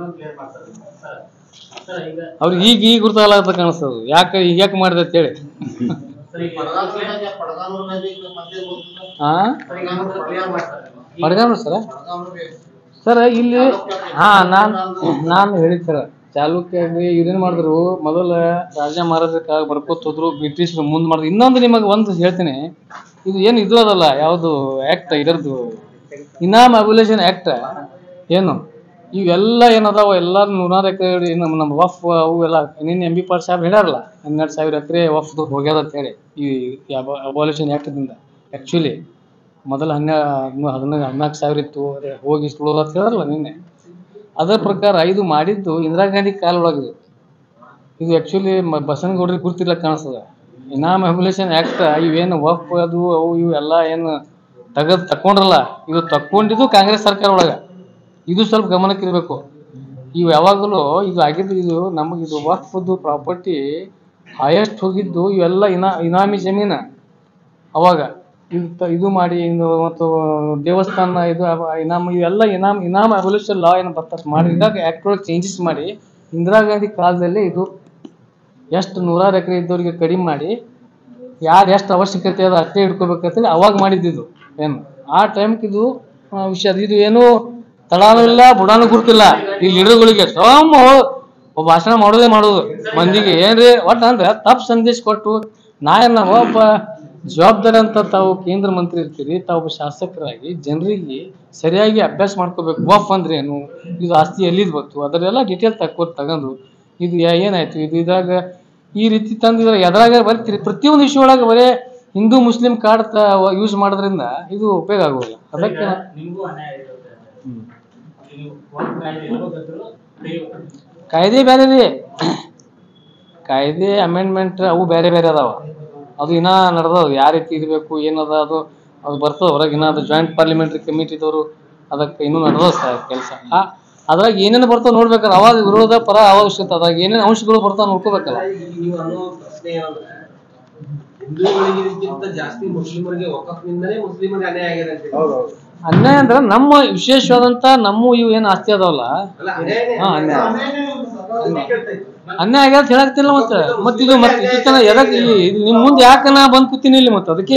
B: ಅವ್ರಿಗೆ ಈಗ ಈಗ ಗುರ್ತಾಗತ್ತ ಕಾಣಿಸ್ತದ ಯಾಕೆ ಈಗ ಯಾಕೆ ಮಾಡಿದೆ ಅಂತ ಹೇಳಿ
C: ಪಡಗಾಲೂರಿನಾಗೆ ಪಡಗಾಲೂರಿನಾಗೆ ಈಗ ಮಂದಿ ಗೊತ್ತಿಲ್ಲ.
B: ಹಾ
C: ಪಡಗಾಲೂರು ಪರಿಹಾರ ಮಾಡ್ತಾರೆ.
B: ಬಡಗಾಮ ಸರ
C: ಪಡಗಾಲೂರಿಗೆ
B: ಸರ್ ಇಲ್ಲಿ ಹಾ ನಾನು ನಾನು ಹೇಳಿದ್ ಸರ್ ಚಾಲುಕ್ಯಾಗ್ರಿ ಇವ್ರೇನ್ ಮಾಡಿದ್ರು ಮೊದಲ ರಾಜ ಮಹಾರಾಜ ಬರ್ಕೋತ ಹೋದ್ರು ಬ್ರಿಟಿಷರು ಮುಂದ್ ಮಾಡಿದ್ರು ಇನ್ನೊಂದು ನಿಮಗೆ ಒಂದು ಹೇಳ್ತೀನಿ ಇದು ಏನು ಇದು ಅದಲ್ಲ ಯಾವುದು ಆಕ್ಟ್ ಇದರದ್ದು ಇನಾಮ್ ಅಬ್ಯುಲೇಷನ್ ಆಕ್ಟ್ ಏನು ಇವೆಲ್ಲ ಏನದಾವ ಎಲ್ಲ ನೂರಾರು ಎಕರೆ ನಮ್ಮ ನಮ್ಮ ವಫ್ ಅವು ಎಲ್ಲ ನಿನ್ನೆ ಎಂ ಬಿ ಪಾಲ್ ಸಾಹೇಬ್ ಹೇಳ್ಯಾರಲ್ಲ ಹನ್ನೆರಡು ಸಾವಿರ ಎಕರೆ ವಫ್ದು ಹೋಗ್ಯದ ಅಂತ ಹೇಳಿ ಈ ಅಬಾಲಿಷನ್ ಆ್ಯಕ್ಟ್ದಿಂದ ಆ್ಯಕ್ಚುಲಿ ಮೊದಲು ಹನ್ನೆರಡು ಹದಿನೈದು ಹದಿನಾಲ್ಕು ಸಾವಿರ ಇತ್ತು ಅದೇ ಹೋಗಿ ಸುಳೋದು ಅಂತ ಹೇಳಿದ್ರಲ್ಲ ನಿನ್ನೆ ಅದರ ಪ್ರಕಾರ ಇದು ಮಾಡಿದ್ದು ಇಂದಿರಾ ಗಾಂಧಿ ಕಾಲ ಒಳಗಿದೆ ಇದು ಆ್ಯಕ್ಚುಲಿ ಬಸವನಗೌಡರಿಗೆ ಗುರ್ತಿಲ್ಲ ಕಾಣಿಸ್ತದ ಇನಾಮ್ ಅಬ್ಯುಲೇಷನ್ ಆ್ಯಕ್ಟ್ ಇವೇನು ವಫ್ ಅದು ಅವು ಇವು ಎಲ್ಲ ಏನು ತೆಗೆದು ತಕೊಂಡ್ರಲ್ಲ ಇದು ತಕ್ಕೊಂಡಿದ್ದು ಕಾಂಗ್ರೆಸ್ ಸರ್ಕಾರ ಒಳಗೆ ಇದು ಸ್ವಲ್ಪ ಗಮನಕ್ಕೆ ಇರಬೇಕು ಇವು ಯಾವಾಗಲೂ ಇದು ಆಗಿದ್ದು ಇದು ನಮಗೆ ಇದು ವಕ್ಫದ್ದು ಪ್ರಾಪರ್ಟಿ ಹೈಯೆಸ್ಟ್ ಹೋಗಿದ್ದು ಇವೆಲ್ಲ ಇನಾ ಇನಾಮಿ ಜಮೀನು ಅವಾಗ ಇದು ತ- ಇದು ಮಾಡಿ ಇದು ಮತ್ತು ದೇವಸ್ಥಾನ ಇದು ಅವ- ಇನಾಮ್ ಇವೆಲ್ಲ ಇನಾಮ್ ಇನಾಮ್ ಅಬಲ್ಯೂಷನ್ ಲಾ ಏನು ಬರ್ತಾರೆ ಮಾಡಿದಾಗ ಆ್ಯಕ್ಟ್ ಒಳಗೆ ಚೇಂಜಸ್ ಮಾಡಿ ಇಂದಿರಾ ಗಾಂಧಿ ಕಾಲದಲ್ಲಿ ಇದು ಎಷ್ಟು ನೂರಾರು ಎಕರೆ ಇದ್ದವ್ರಿಗೆ ಕಡಿಮೆ ಮಾಡಿ ಯಾರು ಎಷ್ಟು ಅವಶ್ಯಕತೆ ಅದ ಅಷ್ಟೇ ಇಟ್ಕೋಬೇಕಂತೇಳಿ ಅವಾಗ ಮಾಡಿದ್ದಿದ್ದು ಏನು ಆ ಟೈಮ್ಗೆ ಇದು ಆ, ವಿಷಯ ಅದು. ಇದು ಏನು ತಳಾನೂ ಇಲ್ಲ ಬುಡಾನು ಗುರುತಿಲ್ಲ ಈ ಲೀಡರ್ಗಳಿಗೆ ಸೋಮ ಒಬ್ಬ ಭಾಷಣ ಮಾಡೋದೇ ಮಾಡೋದು ಮಂದಿಗೆ ಏನ್ರಿ ಒಟ್ಟು ಅಂದ್ರೆ ತಪ್ಪು ಸಂದೇಶ ಕೊಟ್ಟು ನಾ ಏನ ಒಬ್ಬ ಜವಾಬ್ದಾರಿ ಅಂತ ತಾವು ಕೇಂದ್ರ ಮಂತ್ರಿ ಇರ್ತೀರಿ ತಾವು ಒಬ್ಬ ಶಾಸಕರಾಗಿ ಜನರಿಗೆ ಸರಿಯಾಗಿ ಅಭ್ಯಾಸ ಮಾಡ್ಕೋಬೇಕು ವಫ್ ಅಂದ್ರೆ ಏನು ಇದು ಆಸ್ತಿ ಎಲ್ಲಿದ್ ಬಂತು ಅದರೆಲ್ಲ ಡೀಟೇಲ್ ತಕ್ಕೋ ತಗೊಂಡು ಇದು ಯಾ- ಏನಾಯ್ತು ಇದು ಇದ್ರಾಗ ಈ ರೀತಿ ತಂದು ಇದ್ರಾಗ ಎದ್ರಾಗ ಬರ್ತೀರಿ ಪ್ರತಿಯೊಂದು ವಿಷಯ ಒಳಗೆ ಬರೇ ಹಿಂದೂ ಮುಸ್ಲಿಂ ಕಾರ್ಡ್ ಯೂಸ್ ಮಾಡೋದ್ರಿಂದ ಇದು ಉಪಯೋಗ ಆಗೋಲ್ಲ ಅದಕ್ಕೆ ನಾ-
E: ನಿಮಗೂ ಅನ್ಯಾಯ ಇರುತ್ತೆ ನೀವು ಒಂದು ಕಾಯ್ದೆ ಯಾವಾಗಾದ್ರೂ ತೆಗಿಬೇಕು.
B: ಕಾಯ್ದೆ ಬೇರೆ ರೀ ಕಾಯ್ದೆ ಅಮೆಂಡ್ಮೆಂಟ್ ಅವು ಬೇರೆ ಬೇರೆ ಅದಾವ ಅದು ಇನ್ನ ನಡೆದವ ಯಾವ ರೀತಿ ಇರಬೇಕು ಏನದ ಅದು ಅದು ಬರ್ತದ ಹೊರಗೆ ಇನ್ನ ಅದು ಜಾಯಿಂಟ್ ಪಾರ್ಲಿಮೆಂಟ್ರಿ ಕಮಿಟಿದವರು ಅದಕ್ಕೆ ಇನ್ನೂ ನಡೆದ ಕೆಲಸ ಅದ್ರಾಗ ಏನೇನು ಬರ್ತಾವ ನೋಡ್ಬೇಕಾರೆ ಅವಾಗ ವಿರೋಧ ಪರ ಅವಶ್ಯಕತೆ ಅದಾಗ ಏನೇನು ಅಂಶಗಳು ಬರ್ತಾವ ನೋಡ್ಕೋಬೇಕಲ್ಲ
F: ನೀವು ಅನ್ನೋ ಪ್ರಶ್ನೆ ಏನಂದ್ರೆ ಹಿಂದೂಗಳಿಗಿಂತ ಜಾಸ್ತಿ ಮುಸ್ಲಿಮರಿಗೆ ವಕಫ್ನಿಂದಲೇ ಮುಸ್ಲಿಮರಿಗೆ ಅನ್ಯಾಯ ಆಗಿದೆ ಅಂತ ಹೇಳಿ.
B: ಅನ್ಯಾಯ ಅಂದ್ರೆ ನಮ್ಮ ವಿಶೇಷವಾದಂತ ನಮ್ಮ ಇವು ಏನ್ ಆಸ್ತಿ ಅದಾವಲ್ಲ ಹಾ ಅನ್ಯಾಯ ಅನ್ಯಾಯ ಆಗ್ಯಾದ ಹೇಳಕ್ತಿಲ್ಲ ಮತ್ತ ಮತ್ ಇದು ಮತ್ತೆ ಇದಕ್ಕನ ಎದಕ್ ಈ- ಇದು ನಿಮ್ ಮುಂದೆ ಯಾಕ ನಾ ಬಂದ್ ಕೂತೀನಿ ಇಲ್ಲಿ ಮತ್ತ ಅದಕ್ಕೆ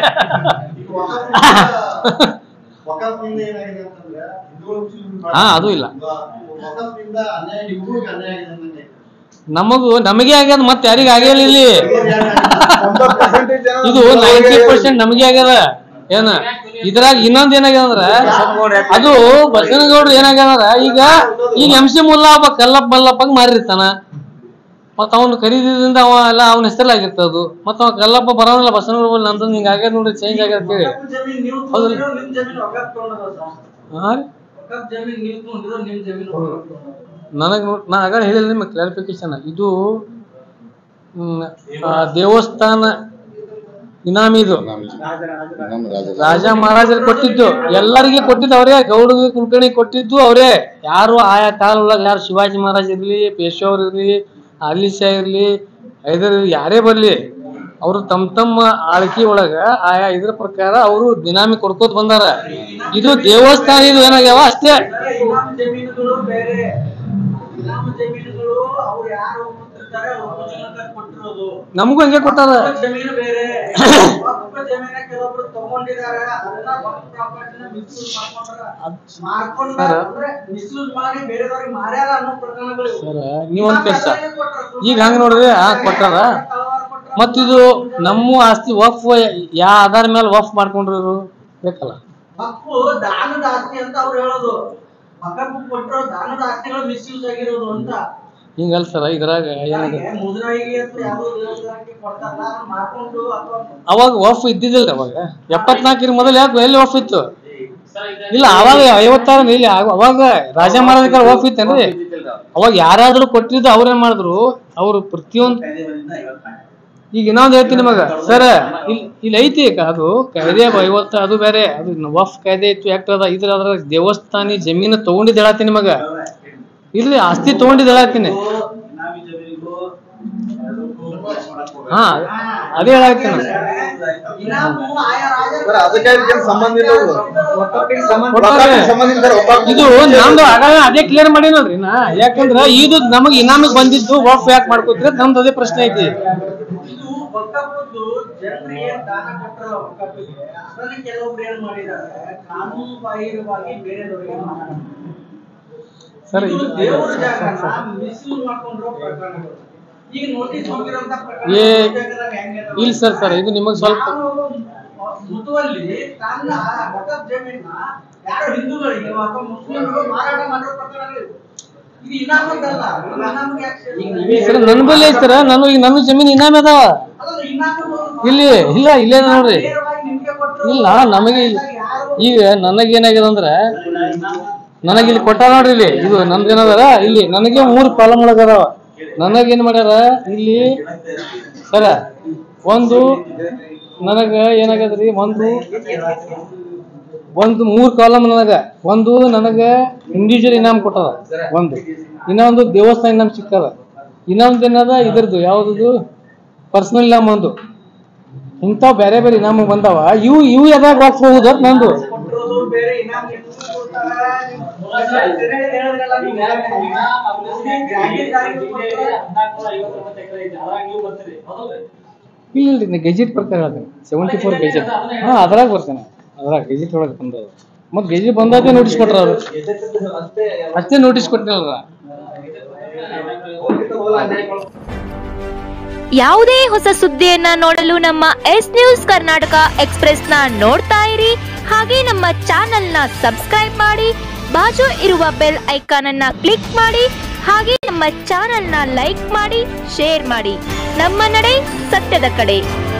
D: ವಕಫ್ನಿಂದ ಏನಾಗಿದೆ ಅಂತಂದ್ರೆ ಹಿಂದೂಗಳು ಮುಸ್ಲಿಮ್ಗಳು
B: ಹಾ, ಅದು ಇಲ್ಲ.
D: ವಕಫ್ನಿಂದ ಅನ್ಯಾಯ ನಿಮಗೂ ಈಗ ಅನ್ಯಾಯ ಆಗಿದೆ ಅಂದಂಗೆ.
B: ನಮಗೂ ನಮಗೆ ಆಗ್ಯದ ಮತ್ತೆ ಯಾರಿಗ ಆಗ್ಯಾಳ ಇಲ್ಲಿ ಇದು ನೈಂಟಿ ಪರ್ಸೆಂಟ್ ನಮಗೆ ಆಗ್ಯದ ಏನ ಇದ್ರಾಗ ಇನ್ನೊಂದ್ ಏನಾಗ್ಯದ ಅಂದ್ರ ಅದು ಬಸವನಗೌಡ್ರು ಏನಾಗ್ಯದ ಅಂದ್ರ ಈಗ ಈಗ ಎಂ ಸಿ ಮುಲ್ಲಾ ಒಬ್ಬ ಕಲ್ಲಪ್ಪ ಮಲ್ಲಪ್ಪ ಮಾರಿರ್ತಾನ ಮತ್ತ ಅವನು ಖರೀದಿದಿಂದ ಅವ ಎಲ್ಲ ಅವನ ಹೆಸರಲ್ಲಾಗಿರ್ತದು ಮತ್ತ ಅವ ಕಲ್ಲಪ್ಪ ಬರೋನಿಲ್ಲ ಬಸವನಗೌಡ ನಂದು ಹಿಂಗ ಆಗ್ಯದ ನೋಡ್ರಿ ಚೇಂಜ್ ಆಗ್ಯದ ಅಂತೇಳಿ
F: ವಕಫ್ ಜಮೀನ್ ನೀವು
B: ಹೌದಲ್ಲ?
F: ತಗೊಂಡಿರೋ ನಿಮ್ ಜಮೀನ್ ವಕಫ್ ತಗೊಂಡದ ಸರ್
B: ಹಾ ರೀ
F: ವಕಫ್ ಜಮೀನ್ ನೀವು ತಗೊಂಡಿರೋ ನಿಮ್ ಜಮೀನ್ ವಕಫ್ ತಗೊಂಡದ
B: ನನಗೆ ನೋಡ್ ನಾ ಆಗ ಹೇಳಿಲ್ಲ ನಿಮಗೆ ಕ್ಲಾರಿಫಿಕೇಶನ್ ಇದು ಹ್ಮ್, ಆ, ದೇವಸ್ಥಾನ ಇನಾಮಿ ಇದು ರಾಜ ಮಹಾರಾಜರು ಕೊಟ್ಟಿದ್ದು ಎಲ್ಲರಿಗೆ ಕೊಟ್ಟಿದ್ದು ಅವರೇ ಗೌಡಗೆ ಕುಲಕರ್ಣಿ ಕೊಟ್ಟಿದ್ದು ಅವರೇ ಯಾರು ಆಯಾ ಕಾಲ ಒಳಗೆ ಯಾರು ಶಿವಾಜಿ ಮಹಾರಾಜ್ ಇರ್ಲಿ ಪೇಶ್ವರ್ ಇರ್ಲಿ ಆಲಿ ಶಾ ಇರ್ಲಿ ಹೈದರ್ ಇರ್ಲಿ ಯಾರೇ ಬರ್ಲಿ ಅವರು ತಮ್ಮ ತಮ್ಮ ಆಳ್ಕಿ ಒಳಗ ಆಯಾ ಇದ್ರ ಪ್ರಕಾರ ಅವರು ದಿನಾಮಿ ಕೊಡ್ಕೋತ ಬಂದಾರ ಇದು ದೇವಸ್ಥಾನ ಇದು ಏನಾಗ್ಯಾವ ಅಷ್ಟೇ
F: ಇನಾಮ್ ಜಮೀನುಗಳು ಬೇರೆ ಇನಾಮ್ ಜಮೀನುಗಳು ಅವ್ರು ಯಾರು ಒಪ್ಪಿರ್ತಾರೆ ಅವ್ರು ಮುಸ್ಲಿಮ್ಗೆ ಕೊಟ್ಟಿರೋದು
B: ನಮಗೂ ಹಂಗೆ ಕೊಟ್ಟಾರ
F: ವಕ್ಫ್ ಜಮೀನು ಬೇರೆ ವಕ್ಫ್ ಜಮೀನ ಕೆಲವೊಬ್ರು ತಗೊಂಡಿದ್ದಾರೆ ಅದನ್ನ ವಕ್ಫ್ ಪ್ರಾಪರ್ಟಿನ ಮಿಸ್ಯೂಸ್ ಮಾಡ್ಕೊಂಡ್ರ ಮಾಡ್ಕೊಂಡ್ರ ಅಂದ್ರೆ ಮಿಸ್ಯೂಸ್ ಮಾಡಿ ಬೇರೆದವ್ರಿಗೆ ಮಾರ್ಯಾರ ಅನ್ನೋ ಪ್ರಕರಣಗಳು ಇವು.
B: ಸರ್ ನೀವೊಂದ್ ಕೆಲಸ
F: ಇನಾಮ್ ಕೊಟ್ರ.
B: ಈಗ ಹಂಗ ನೋಡ್ರಿ ಆ ಕೊಟ್ಟಾರ
F: ತಲವಾರ್ ಕೊಟ್ರ.
B: ಮತ್ತಿದು ನಮ್ಮ ಆಸ್ತಿ ವಫ್ ಯಾ ಆಧಾರ ಮೇಲೆ ವಫ್ ಮಾಡ್ಕೊಂಡ್ರು ಇವ್ರು ಬೇಕಲ್ಲ
F: ವಕ್ಫು ದಾನದ ಆಸ್ತಿ ಅಂತ ಅವ್ರು ಹೇಳೋದು ವಕಫ್ ಕೊಟ್ಟಿರೋ ದಾನದ ಆಸ್ತಿಗಳು ಮಿಸ್ಯೂಸ್ ಆಗಿರೋದು ಅಂತ
B: ಹಿಂಗಲ್ಲ ಸರ್ ಇದ್ರಾಗ ಏನಾಗ
F: ನನಗೆ ಮುದ್ರಾಯಿಗೆ ಅಂತ ಯಾವುದೋ ದೇವಸ್ಥಾನಕ್ಕೆ ಕೊಡ್ತಾರಲ್ಲ ಅದನ್ನ ಮಾಡ್ಕೊಂಡು ಅಥವಾ
B: ಅವಾಗ ವಫ್ ಇದ್ದಿದ್ದಿಲ್ಲ ಅವಾಗ ಎಪ್ಪತ್ನಾಲ್ಕರ ಮೊದಲು ಯಾಕೆ ಎಲ್ಲಿ ವಫ್ ಇತ್ತು
E: ಸರ್ ಈಗ
B: ಇಲ್ಲ ಅವಾಗ ಐವತ್ತಾರು ಇಲ್ಲಿ ಆಗ- ಅವಾಗ ರಾಜ ಮಹಾರಾಜ ವಫ್ ಇತ್ತೇನ್ರಿ ಅವಾಗ ಯಾರಾದ್ರೂ ಕೊಟ್ಟಿದ್ದು ಅವ್ರೇನ್ ಮಾಡಿದ್ರು ಅವ್ರು ಪ್ರತಿಯೊಂದು ಈಗ ಇನ್ನೊಂದು ಹೇಳ್ತೀನಿ ನಿಮಗ ಸರ್ ಇಲ್ಲಿ ಇಲ್ಲಿ ಐತಿ ಈಗ ಅದು ಕಾಯ್ದೆ ಐವತ್ತು ಅದು ಬೇರೆ ಅದು ವಫ್ ಕಾಯ್ದೆ ಇತ್ತು ಆಕ್ಟ್ ಅದ ಇದ್ರ ಅದ್ರ ದೇವಸ್ಥಾನಿ ಜಮೀನು ತಗೊಂಡಿದ್ದು ಹೇಳತ್ತೀನಿ ನಿಮಗ ಇಲ್ಲಿ ಆಸ್ತಿ ತಗೊಂಡಿದ್ದು ಹೇಳತ್ತೀನಿ
F: ಇನಾಮಿ ಜಮೀನಿಗೂ
B: ಹಾ ಅದೇ ಹೇಳತ್ತೀನಿ
F: ಇನಾಮು ಆಯಾ ರಾಜರ
G: ಸರ್, ಅದಕ್ಕೆ ಇದಕ್ಕೇನ್ ಸಂಬಂಧ ಇಲ್ಲ ಅದು.
B: ಕೊಟ್ಟಾರೆ.
G: ಸಂಬಂಧ ಇಲ್ಲ ಸರ್, ಒಬ್ಬ-
B: ಇದು ನಮ್ದು ಆಗ ಅದೇ ಕ್ಲಿಯರ್ ಮಾಡಿ ನೋಡ್ರಿ ನಾ ಯಾಕಂದ್ರ ಇದು ನಮಗ್ ಇನಾಮಿಗೆ ಬಂದಿದ್ದು ವಫ್ ಯಾಕೆ ಮಾಡ್ಕೋತೀರ ನಮ್ದು ಅದೇ ಪ್ರಶ್ನೆ ಐತಿ
F: ಇದು ವಕಫದ್ದು ಜನರಿಗೆ ದಾನ ಕೊಟ್ಟರಲ್ಲ ವಕಫಿಗೆ ಅದನ್ನ ಕೆಲವೊಬ್ರು ಏನ್ ಮಾಡಿದ್ದಾರೆ ಕಾನೂನು ಬಾಹಿರವಾಗಿ ಬೇರೆದವರಿಗೆ ಮಾರಾಟ ಮಾಡಿದ್ದಾರೆ.
B: ಸರ್
F: ಇದು
B: ಇದು
F: ದೇವರ ಜಾಗನ ಮಿಸ್ಯೂಸ್ ಮಾಡ್ಕೊಂಡಿರೋ ಪ್ರಕರಣಗಳು ಈಗ ನೋಟಿಸ್ ಹೋಗಿರೋಂತ ಪ್ರಕರಣ
B: ಏ
F: ಜಾಗದಾಗ ಹೆಂಗೆ ಅದಾವ?
B: ಇಲ್ಲ ಸರ್ ಸರ್ ಇದು ನಿಮಗ್ ಸ್ವಲ್ಪ
F: ಯಾರೋ ಒಬ್ಬ ಮುತುವಲ್ಲಿ ತನ್ನ ವಕಫ್ ಜಮೀನ ಯಾರೋ ಹಿಂದೂಗಳಿಗೆ ಅಥವಾ ಮುಸ್ಲಿಮರು ಮಾರಾಟ ಮಾಡಿರೋ ಪ್ರಕರಣಗಳು ಇವು. ಇದು ಇನಾಮದ್ದಲ್ಲ ಇದು ಇನಾಮಿಗೆ ಯಾಕೆ ಸೇರಿಲ್ಲ?
B: ಸರ್ ನನ್ನ ಬಲ್ಲಿ ಐತಿ ಸರ್ ನಾನು ಈಗ ನನ್ನ ಜಮೀನು ಇನಾಮಿ ಅದಾವ
F: ಅಲ್ಲ, ಇನಾಮದ್ದು
B: ಇಲ್ಲಿ ಇಲ್ಲ ಇಲ್ಲೇ ಅದ ನೋಡ್ರಿ
F: ನೇರವಾಗಿ ನಿಮ್ಗೆ ಕೊಟ್ರು.
B: ಇಲ್ಲ ನಮಗೆ ಇಲ್ಲಿ-
F: ಯಾರು
B: ಈಗ ನನಗೇನಾಗಿದೆ ಅಂದ್ರೆ ನನಗೆ ಇಲ್ಲಿ ಕೊಟ್ಟಾರ ನೋಡ್ರಿ ಇಲ್ಲಿ ಇದು ನಮ್ದೇನದಾರ ಇಲ್ಲಿ ನನಗೆ ಮೂರು ಕಾಲಮ್ ಒಳಗ ಅದಾವ ನನಗೇನ್ ಮಾಡ್ಯಾರ ಇಲ್ಲಿ ಸರ ಒಂದು ನನಗ ಏನಾಗದ್ರಿ ಒಂದು ಒಂದು ಮೂರು ಕಾಲಮ್ ನನಗ ಒಂದು ನನಗ ಇಂಡಿವಿಜುವಲ್ ಇನಾಮ್ ಕೊಟ್ಟದ ಒಂದು ಇನ್ನೊಂದು ದೇವಸ್ಥಾನ ಇನಾಮ್ ಸಿಕ್ಕದ ಇನ್ನೊಂದು ಏನದ ಇದ್ರದ್ದು ಯಾವ್ದು ಪರ್ಸನಲ್ ಇನಾಮ್ ಒಂದು ಇಂಥವ್ ಬೇರೆ ಬೇರೆ ಇನಾಮ ಬಂದಾವ ಇವು ಇವು ಯಾವಾಗ ವಾಕ್ ಹೋಗುದ ನಂದು
F: ಕೊಟ್ಟಿರೋದು ಬೇರೆ ಇನಾಮ್ ನಿಮ್ಗೂ ಕೊಡ್ತಾರೆ. ಬೇರೆ ಹೇಳಿದ್ರಲ್ಲ ನೀವು ಜಾಗೀರ್ದಾರಿಗೆ ಕೊಡ್ತಾರೆ.
B: ಇಲ್ಲ ಇಲ್ರಿ ಗೆಜೆಟ್ ಪ್ರಕಾರ ಹೇಳ್ತೇನೆ ಸೆವೆಂಟಿ ಫೋರ್ ಗೆಜೆಟ್ ಹಾ ಅದ್ರಾಗ ಬರ್ತೇನೆ ಅದ್ರಾಗ ಗೆಜೆಟ್ ಒಳಗೆ ಬಂದದ ಮತ್ತೆ ಗೆಜೆಟ್ ಬಂದಾಗೆ ನೋಟಿಸ್ ಕೊಟ್ರ ಅವ್ರು ಅಷ್ಟೇ ನೋಟಿಸ್ ಕೊಟ್ಟಿರಲ್ಲ
H: ಯಾವುದೇ ಹೊಸ ಸುದ್ದಿಯನ್ನ ನೋಡಲು ನಮ್ಮ ಎಸ್ ನ್ಯೂಸ್ ಕರ್ನಾಟಕ ಎಕ್ಸ್ಪ್ರೆಸ್ನ ನೋಡ್ತಾ ಇರಿ ಹಾಗೆ ನಮ್ಮ ಚಾನೆಲ್ನ ಸಬ್ಸ್ಕ್ರೈಬ್ ಮಾಡಿ ಬಾಜು ಇರುವ ಬೆಲ್ ಐಕಾನ್ ಅನ್ನ ಕ್ಲಿಕ್ ಮಾಡಿ ಹಾಗೆ ನಮ್ಮ ಚಾನೆಲ್ನ ಲೈಕ್ ಮಾಡಿ ಶೇರ್ ಮಾಡಿ ನಮ್ಮ ನಡೆ ಸತ್ಯದ ಕಡೆ